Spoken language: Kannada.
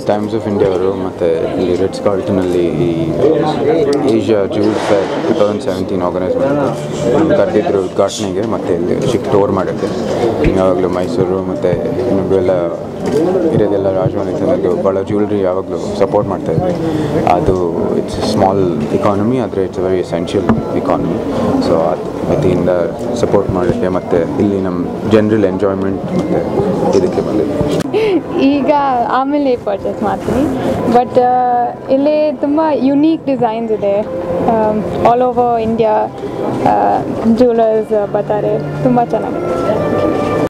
ಟೈಮ್ಸ್ ಆಫ್ ಇಂಡಿಯಾ ಅವರು ಮತ್ತು ಇಲ್ಲಿ ರಿಟ್ಸ್ ಕಾರ್ಲ್ಟನಲ್ಲಿ ಈ ಏಷ್ಯಾ ಜೂಸ್ fair two thousand seventeen organise ಮಾಡಿದ್ರು ನಮ್ಗೆ ಕರೆದಿದ್ರು ಉದ್ಘಾಟನೆಗೆ ಮತ್ತು ಇಲ್ಲಿ ಚಿಕ್ಕ ಟೋರ್ ಮಾಡೋಕ್ಕೆ ಯಾವಾಗಲೂ ಮೈಸೂರು ಮತ್ತು ಇನ್ನೊಬ್ಬರು ಎಲ್ಲ ಇರೋದೆಲ್ಲ ರಾಜಮನೆ ಜನದ್ದು ಭಾಳ ಜ್ಯುವೆಲ್ರಿ ಯಾವಾಗಲೂ ಸಪೋರ್ಟ್ ಮಾಡ್ತಾ ಇದ್ವಿ ಅದು ಇಟ್ಸ್ ಸ್ಮಾಲ್ ಇಕಾನಮಿ ಆದರೆ it's very essential economy so ಅದು ವತಿಯಿಂದ ಸಪೋರ್ಟ್ ಮಾಡೋಕ್ಕೆ ಮತ್ತು ಇಲ್ಲಿ ನಮ್ಮ ಜನರಲ್ ಎಂಜಾಯ್ಮೆಂಟ್ ಮತ್ತು ಇದಕ್ಕೆ ಬಂದಿದ್ವಿ ಈಗ ಆಮೇಲೆ ಪರ್ಚೇಸ್ ಮಾಡ್ತೀನಿ ಬಟ್ ಇಲ್ಲಿ ತುಂಬ ಯುನೀಕ್ ಡಿಸೈನ್ಸ್ ಇದೆ ಆಲ್ ಓವರ್ ಇಂಡಿಯಾ ಜ್ಯುವೆಲರ್ಸ್ ಬರ್ತಾರೆ ತುಂಬ ಚೆನ್ನಾಗಿದೆ